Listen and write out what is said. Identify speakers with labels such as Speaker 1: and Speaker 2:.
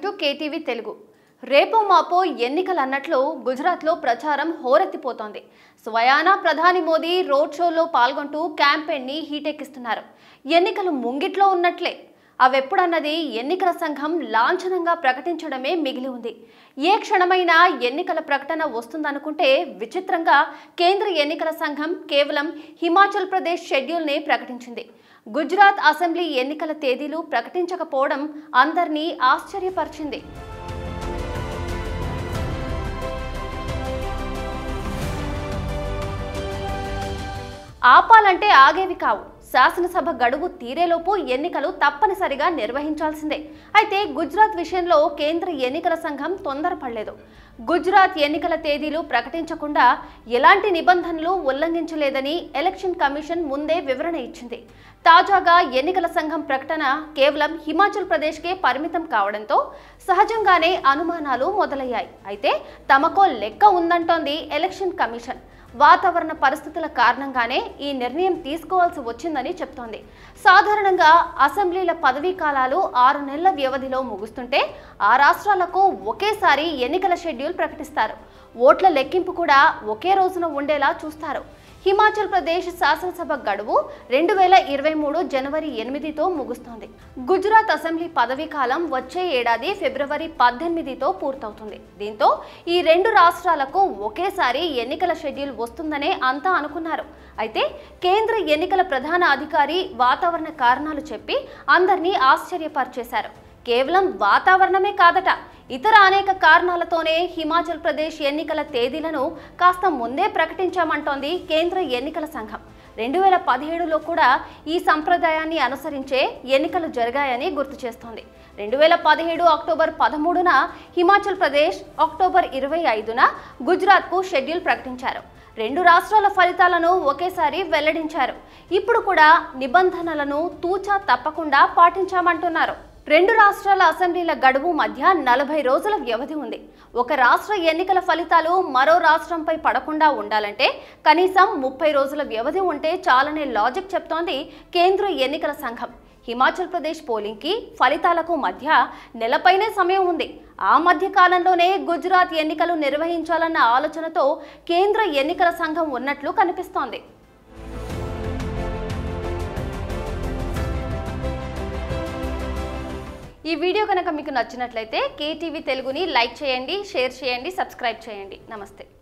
Speaker 1: to KTV Telugu రేపో మాపో ఎన్నికలు అన్నట్లు గుజరాత్లో ప్రచారం హోరెత్తిపోతోంది స్వయానా ప్రధాని మోదీ రోడ్ షోలో పాల్గొంటూ క్యాంపెయిన్ని హీటెక్కిస్తున్నారు ఎన్నికలు ముంగిట్లో ఉన్నట్లే అవెప్పుడన్నది ఎన్నికల సంఘం లాంఛనంగా ప్రకటించడమే మిగిలి ఉంది ఏ క్షణమైనా ఎన్నికల ప్రకటన వస్తుందనుకుంటే విచిత్రంగా కేంద్ర ఎన్నికల సంఘం కేవలం హిమాచల్ ప్రదేశ్ షెడ్యూల్నే ప్రకటించింది గుజరాత్ అసెంబ్లీ ఎన్నికల తేదీలు ప్రకటించకపోవడం అందరినీ ఆశ్చర్యపరిచింది ఆపాలంటే ఆగేవి కావు శాసనసభ గడువు తీరేలోపు ఎన్నికలు తప్పనిసరిగా నిర్వహించాల్సిందే అయితే గుజరాత్ విషయంలో కేంద్ర ఎన్నికల సంఘం తొందరపడలేదు గుజరాత్ ఎన్నికల తేదీలు ప్రకటించకుండా ఎలాంటి నిబంధనలు ఉల్లంఘించలేదని ఎలక్షన్ కమిషన్ ముందే వివరణ ఇచ్చింది తాజాగా ఎన్నికల సంఘం ప్రకటన కేవలం హిమాచల్ ప్రదేశ్కే పరిమితం కావడంతో సహజంగానే అనుమానాలు మొదలయ్యాయి అయితే తమకో లెక్క ఉందంటోంది ఎలక్షన్ కమిషన్ వాతావరణ పరిస్థితుల కారణంగానే ఈ నిర్ణయం తీసుకోవాల్సి వచ్చిందని చెప్తోంది సాధారణంగా అసెంబ్లీల పదవీ కాలాలు ఆరు నెలల వ్యవధిలో ముగుస్తుంటే ఆ రాష్ట్రాలకు ఒకేసారి ఎన్నికల షెడ్యూల్ ప్రకటిస్తారు ఓట్ల లెక్కింపు కూడా ఒకే రోజున ఉండేలా చూస్తారు హిమాచల్ ప్రదేశ్ శాసనసభ గడువు రెండు వేల ఇరవై మూడు జనవరి ఎనిమిదితో ముగుస్తోంది గుజరాత్ అసెంబ్లీ పదవీ కాలం వచ్చే ఏడాది ఫిబ్రవరి పద్దెనిమిదితో పూర్తవుతుంది దీంతో ఈ రెండు రాష్ట్రాలకు ఒకేసారి ఎన్నికల షెడ్యూల్ వస్తుందనే అంతా అనుకున్నారు అయితే కేంద్ర ఎన్నికల ప్రధాన అధికారి వాతావరణ కారణాలు చెప్పి అందరినీ ఆశ్చర్యపరిచేశారు కేవలం వాతావరణమే కాదట ఇతర అనేక కారణాలతోనే హిమాచల్ ప్రదేశ్ ఎన్నికల తేదీలను కాస్త ముందే ప్రకటించామంటోంది కేంద్ర ఎన్నికల సంఘం రెండు వేల పదిహేడులో కూడా ఈ సంప్రదాయాన్ని అనుసరించే ఎన్నికలు జరిగాయని గుర్తు చేస్తోంది రెండు వేల పదిహేడు అక్టోబర్ పదమూడున హిమాచల్ ప్రదేశ్ అక్టోబర్ ఇరవై ఐదున గుజరాత్కు షెడ్యూల్ ప్రకటించారు రెండు రాష్ట్రాల ఫలితాలను ఒకేసారి వెల్లడించారు ఇప్పుడు కూడా నిబంధనలను తూచా తప్పకుండా పాటించామంటున్నారు రెండు రాష్ట్రాల అసెంబ్లీల గడువు మధ్య నలభై రోజుల వ్యవధి ఉంది ఒక రాష్ట్ర ఎన్నికల ఫలితాలు మరో రాష్ట్రంపై పడకుండా ఉండాలంటే కనీసం ముప్పై రోజుల వ్యవధి ఉంటే చాలనే లాజిక్ చెప్తోంది కేంద్ర ఎన్నికల సంఘం హిమాచల్ ప్రదేశ్ పోలింగ్కి ఫలితాలకు మధ్య నెలపైనే సమయం ఉంది ఆ మధ్య కాలంలోనే గుజరాత్ ఎన్నికలు నిర్వహించాలన్న ఆలోచనతో కేంద్ర ఎన్నికల సంఘం ఉన్నట్లు కనిపిస్తోంది ఈ వీడియో కనుక మీకు నచ్చినట్లయితే కేటీవీ తెలుగుని లైక్ చేయండి షేర్ చేయండి సబ్స్క్రైబ్ చేయండి నమస్తే